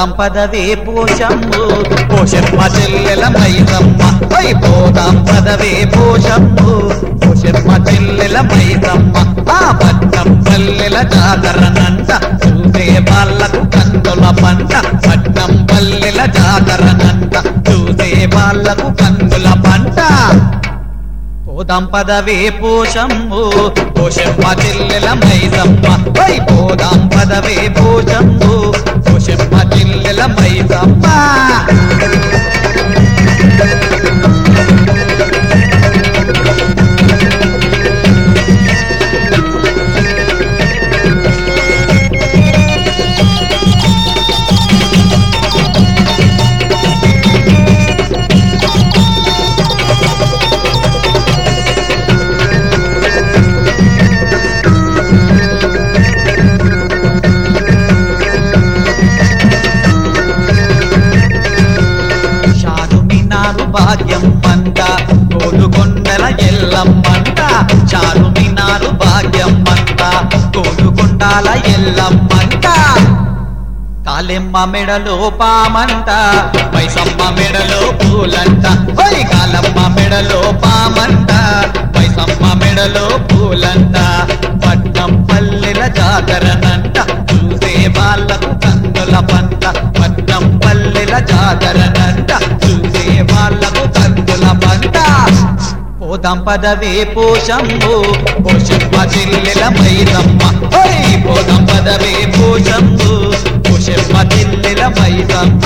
పోదాం పదవే పోషమ్ము పోషమ్మ చెల్లెల మైసమ్మ పై పోదాం పదవే పోషమ్ము పోషమ్మ చెల్లెల మైసమ్మ ఆ పట్నం పల్లెల జాతరనంట చూసే వాళ్ళకు కందుల పంట పట్నం పల్లెల జాతరనంట చూసే వాళ్ళకు కందుల పంట పోదాం పదవే పోషమ్ము పోషమ్మ చెల్లెల మైసమ్మ పై పోదాం పదవే పోషమ్ము పోషమ్మ చెల్లెల మైసమ్మ చారుమినారు భాగ్యం మంట కోలుకొండల ఎల్లమ్మంట చారుమినారు భాగ్యం మంట కోలుకొండాల ఎల్లమ్మంట కాలెమ్మ మెడలో పామంట పైసమ్మ మెడలో పూలంట ఓయ్ కాలమ్మ మెడలో పామంట పైసమ్మ మెడలో పూలంట పట్నం పల్లెల జాతరనంట చూసే వాళ్ళకు కందుల పంట పట్నం పల్లెల జాతరనంట చూసే వాళ్ళకు కందుల పంట పోదాం పదవే పోషమ్ము పోషమ్మ చెల్లెల మైసమ్మ ఓయ్ పోదాం పదవే పోషమ్ము పోషమ్మ చెల్లెల మైసమ్మ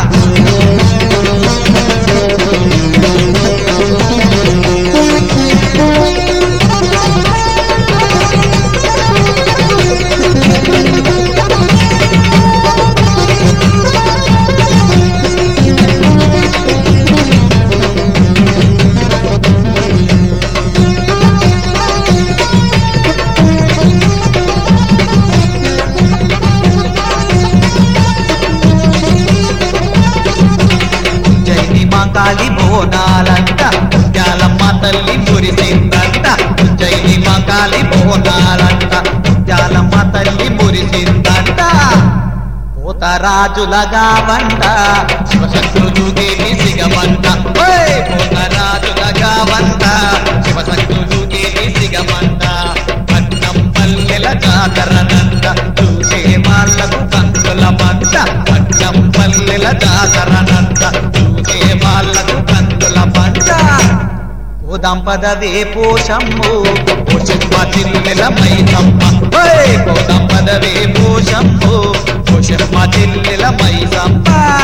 జైని మాంకాలి బోనాలంట ముత్యాలమ్మ తల్లి మురిసిందంట జైని మాంకాలి బోనాలంట ముత్యాలమ్మ తల్లి మురిసిందంట పోతరాజులగా వంట శివశక్తులు దేవి సిగమంట ఓయ్ పోతరాజులగా వంట శివశక్తులు దేవి సిగమంట పట్నం పల్లెల జాతరనంట చూసే వాళ్ళకు కందుల పంట పట్నం పల్లెల జాతరనంట చూసే వాళ్ళకు కందుల పంట పోదాం పదవే పోషమ్ము పోషమ్మ చెల్లెల మైసమ్మ ఓయ్ పోదాం పదవే పోషమ్ము పోషమ్మ చెల్లెల మైసమ్మ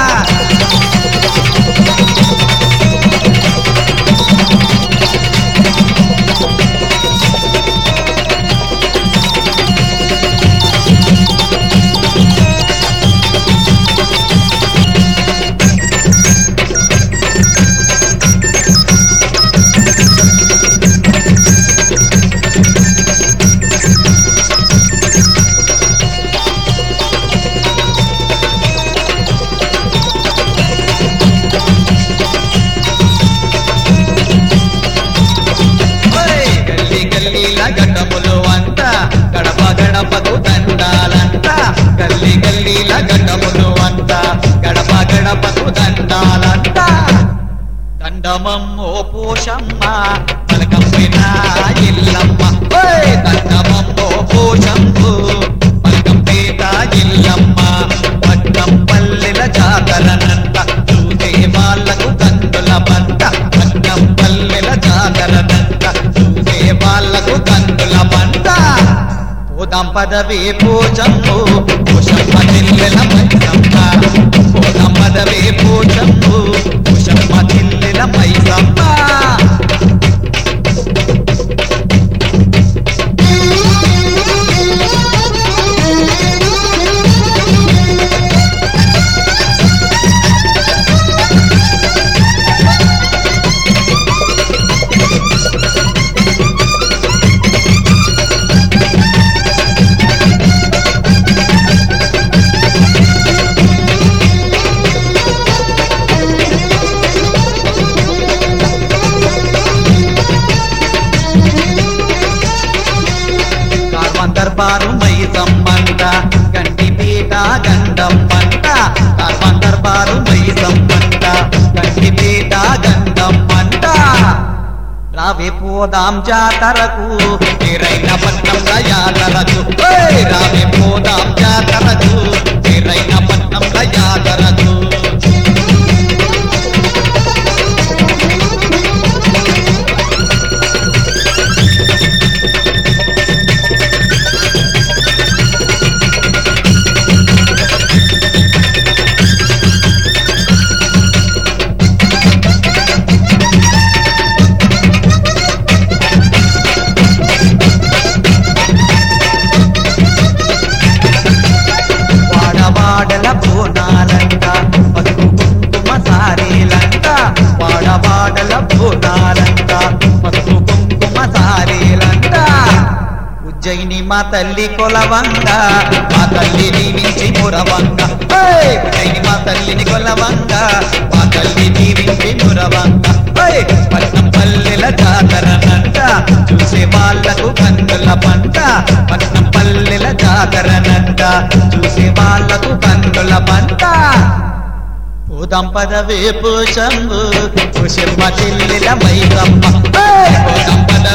ఓయ్ గల్లీ గల్లీల గడ్డములు అంట గడప గడపకు దండాలంట గల్లీ గల్లీల గడ్డములు అంట గడప గడపకు దండాలంట దండమమ్మో పోషమ్మ పలకంపైన ఇల్లమ్మ ఓయ్ దండమమ్మో పోషమ్ము పలకంపేట ఇల్లమ్మ పట్నం పల్లెల జాతరనంట చూసే వాళ్ళకు కందుల పంట పట్నం పల్లెల జాతరనంట చూసే వాళ్ళకు కందుల పంట పోదాం పదవే పోచమ్ము పోషమ్మ చెల్లెల మైసమ్మ పోదాం పదవే పోచమ్ము పోషమ్మ చెల్లెల మైసమ్మ రావే పోదాం జాతరకు తీరైన పట్నం యాతరకు ఓయ్! రావే పోదాం జాతరకు తీరైన పట్నం యాతరకు వాడవాడల బోనాలంట పసుపు కుంకుమ సారీలంట వాడవాడల బోనాలంట పసుపు కుంకుమ సారీలంట ఉజ్జయిని మా తల్లి కొలవంగ మా తల్లిని మించి మురవంగ ఏయ్! ఉజ్జయిని మా తల్లిని కొలవంగ మా తల్లిని మించి మురవంగ ఏయ్! పట్నం పల్లెల జాతరనంట చూసే వాళ్ళకు కన్నుల పంట పట్నం పల్లెల జాతరనంట చూసే వాళ్ళకు కన్నుల పంట పోదాం పదవే పోషంబు పోషమ్మ చెల్లెల మైదమ్మ ఏయ్! పోదాం పదవే